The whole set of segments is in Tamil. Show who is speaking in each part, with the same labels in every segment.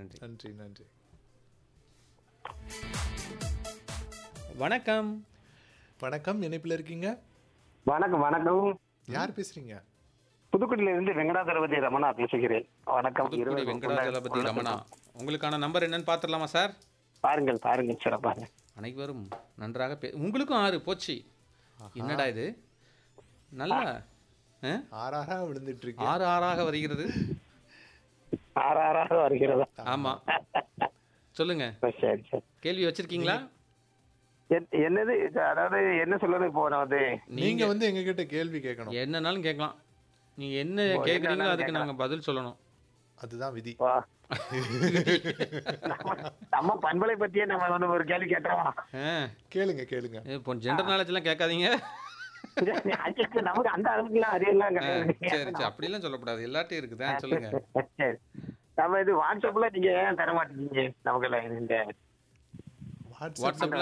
Speaker 1: நன்றி
Speaker 2: நன்றி நன்றி
Speaker 1: வணக்கம்
Speaker 2: வணக்கம் இணைப்பில் இருக்கீங்க
Speaker 3: வணக்கம் வணக்கம்
Speaker 2: யார் பேசுறீங்க
Speaker 3: புதுக்குடியில இருந்து வெங்கடாதளபதி ரமணா பேசுகிறேன் வணக்கம்
Speaker 1: புதுக்குடி
Speaker 3: இருவருக்கும்
Speaker 1: வெங்கடாஜலபதி
Speaker 3: உள்ள-
Speaker 1: ரமணா உங்களுக்கான நம்பர் என்னன்னு பார்த்துடலாமா சார்
Speaker 3: பாருங்கள் பாருங்கள் சிறப்பாக
Speaker 1: அனைவரும் நன்றாக பே உங்களுக்கும் ஆறு போச்சு என்னடா இது நல்லா ஆ?
Speaker 2: ஆறாரா விழுந்துட்டு இருக்கீங்க
Speaker 1: ஆறு ஆறாக வருகிறது
Speaker 3: ஆறாறாக வருகிறதா
Speaker 1: ஆமா சொல்லுங்க
Speaker 3: சரி சரி
Speaker 1: கேள்வி வச்சிருக்கீங்களா
Speaker 3: என்- என்னது இது அதாவது என்ன சொல்றது இப்போ நான் வந்து
Speaker 2: நீங்க வந்து எங்க கிட்ட கேள்வி கேட்கணும்
Speaker 1: என்னன்னாலும் கேட்கலாம் நீங்க என்ன கேட்குறீங்களோ அதுக்கு நாங்க பதில் சொல்லணும்
Speaker 2: அதுதான் விதி
Speaker 3: வா. நம்ம- நம்ம பண்பலை பத்தியே நம்ம வந்து ஒரு கேள்வி கேட்டோம்
Speaker 1: ஆ.
Speaker 2: கேளுங்க கேளுங்க
Speaker 1: இப்போ ஜெண்டர் நாலேஜ் எல்லாம் கேட்காதீங்க
Speaker 3: நமக்கு அந்த அளவுக்குலாம் அறியலாம்
Speaker 1: ஆ,
Speaker 3: கிடையாது
Speaker 1: சரி சரி அப்படிலாம் சொல்லக்கூடாது எல்லாத்தையும் இருக்குதா சொல்லுங்க
Speaker 3: சரி. நம்ம இது வாட்ஸ்அப்ல நீங்க ஏன் தர மாட்டேங்க நமக்கு எல்லாம் இந்த
Speaker 1: வாட்ஸ்அப்ல?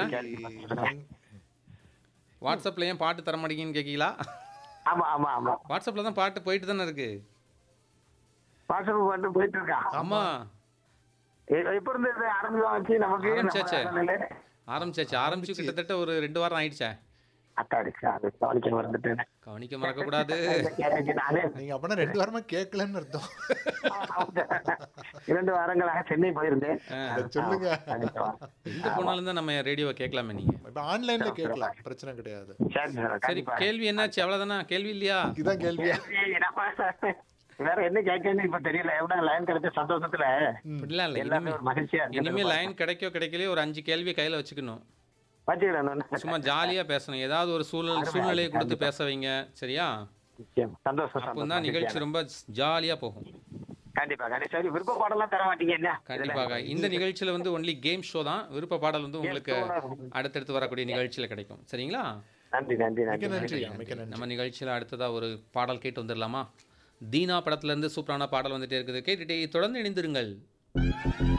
Speaker 1: வாட்ஸ்அப்ல ஏன் பாட்டு தர மாட்டீங்கன்னு கேட்கீங்களா
Speaker 3: ஆமா ஆமா ஆமா
Speaker 1: வாட்ஸ்அப்ல தான் பாட்டு போயிட்டு தானே இருக்கு
Speaker 3: வாட்ஸ்அப் பாட்டு போயிட்டு இருக்கான்
Speaker 1: ஆமா
Speaker 3: எ- எப்ப இருந்து இது ஆரம்பிச்சோம் வச்சு நமக்கு
Speaker 1: ஆரம்பிச்சாச்சே.
Speaker 3: நம்ம அதனால
Speaker 1: ஆரம்பிச்சாச்சு ஆரம்பிச்சு கிட்டத்தட்ட ஒரு ரெண்டு வாரம் ஆயிடுச்சே
Speaker 3: அத்தாடிச்சு அது கவனிக்க மறந்துட்டேன்
Speaker 1: கவனிக்க மறக்க கூடாது
Speaker 3: நானே
Speaker 2: நீங்க அப்பனா ரெண்டு வாரமா கேட்கலன்னு அர்த்தம்
Speaker 3: இரண்டு வாரங்களாக சென்னை போயிருந்தேன்
Speaker 2: அதை சொல்லுங்க
Speaker 3: அடுத்த வாரம்.
Speaker 1: எங்க போனாலும் தான் நம்ம ரேடியோவை கேட்கலாமே நீங்க
Speaker 2: இப்ப ஆன்லைன்ல கேட்கலாம் பிரச்சனை கிடையாது
Speaker 3: சரி சார்
Speaker 1: சரி
Speaker 3: கண்டிப்பா
Speaker 1: கேள்வி என்னாச்சு அவ்வளவுதானா கேள்வி இல்லையா
Speaker 2: இதுதான் கேள்வியா
Speaker 3: சரி, நம்ம வேற என்ன கேட்கன்னு இப்ப தெரியல எவ்வளவு லைன் கிடைச்ச சந்தோஷத்துல
Speaker 1: அப்படிலாம் இல்லை
Speaker 3: எல்லாமே
Speaker 1: இனிமே
Speaker 3: ஒரு மகிழ்ச்சியா இருக்கு
Speaker 1: இனிமே லைன் கிடைக்கோ கிடைக்கலையோ ஒரு அஞ்சு கேள்வி கையில வச்சுக்கணும்
Speaker 3: வச்சுக்கிறேன் நான்.
Speaker 1: சும்மா ஜாலியா பேசணும் ஏதாவது ஒரு சூழல் சூழ்நிலையை கொடுத்து பேச வைங்க சரியா
Speaker 3: நிச்சயம். சந்தோஷம்
Speaker 1: அப்போ
Speaker 3: சந்தோஷம்
Speaker 1: தான் நிகழ்ச்சி ரொம்ப ஜாலியா போகும்
Speaker 3: கண்டிப்பா கண்டிப்பா சரி விருப்ப பாடலாம் தர மாட்டீங்க என்ன
Speaker 1: கண்டிப்பாக இந்த நிகழ்ச்சியில வந்து ஒன்லி கேம் ஷோ தான் விருப்ப பாடல் வந்து உங்களுக்கு
Speaker 3: show தான்.
Speaker 1: அடுத்தடுத்து வரக்கூடிய நிகழ்ச்சியில கிடைக்கும் சரிங்களா
Speaker 3: நன்றி நன்றி
Speaker 2: மிக்க
Speaker 3: நன்றி
Speaker 2: நன்றி மிக்க நன்றி
Speaker 1: நம்ம நிகழ்ச்சியில அடுத்ததா ஒரு பாடல் கேட்டு வந்துடலாமா தீனா படத்துல இருந்து சூப்பரான பாடல் வந்துட்டே இருக்குது கேட்டுட்டே தொடர்ந்து இணைந்திருங்கள்